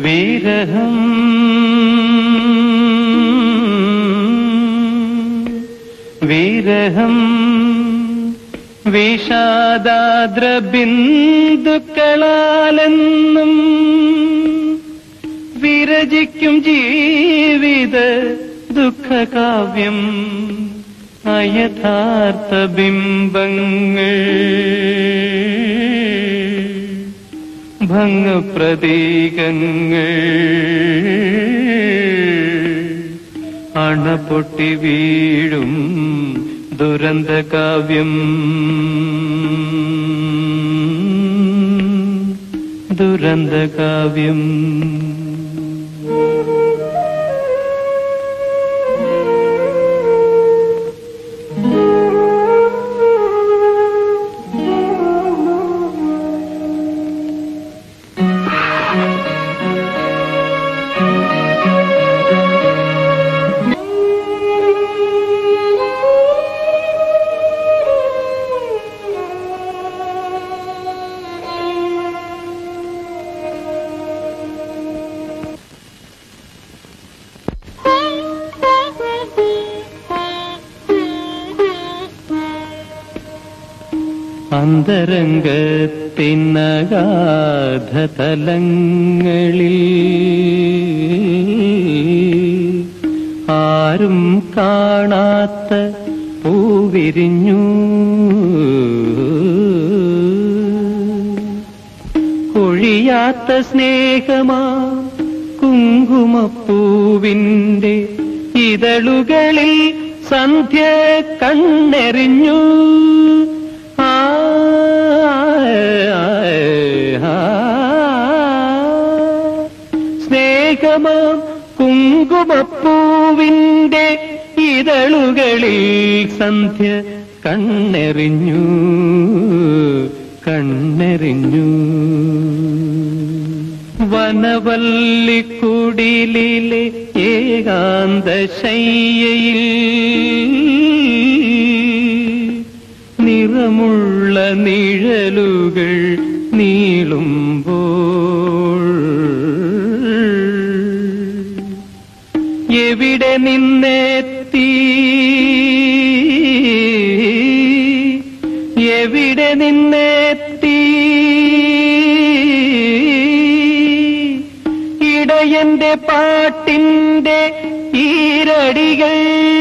വിരഹം വിരഹം വിഷാദാദ്രബിന്ദുക്കളാലെന്നും വിരചിക്കും ജീവിത ദുഃഖകാവ്യം അയഥാർത്ഥ ബിംബങ്ങൾ ഭംഗപ്രതീകങ്ങൾ അണപൊട്ടി വീഴും ദുരന്തകാവ്യം ദുരന്തകാവ്യം അന്തരംഗത്തിനഗാധതലങ്ങളിൽ ആരും കാണാത്ത പൂവിരിഞ്ഞു കൊഴിയാത്ത സ്നേഹമാ കുങ്കുമപ്പൂവിന്റെ ഇതളുകളിൽ സന്ധ്യ കണ്ണെറിഞ്ഞു ആ, ആ, സ്നേഹമാം കുങ്കുമപ്പൂവിന്റെ ഇതളുകളിൽ സന്ധ്യ കണ്ണെറിഞ്ഞു കണ്ണെറിഞ്ഞു വനവല്ലിക്കുടിലിലെ ഏകാന്ത ശയ്യയിൽ നിറമുള്ള നിഴലുകൾ നീളുമ്പോൾ എവിടെ നിന്നെത്തി എവിടെ നിന്നെത്തി ഇടയന്റെ പാട്ടിന്റെ ഈരടികൾ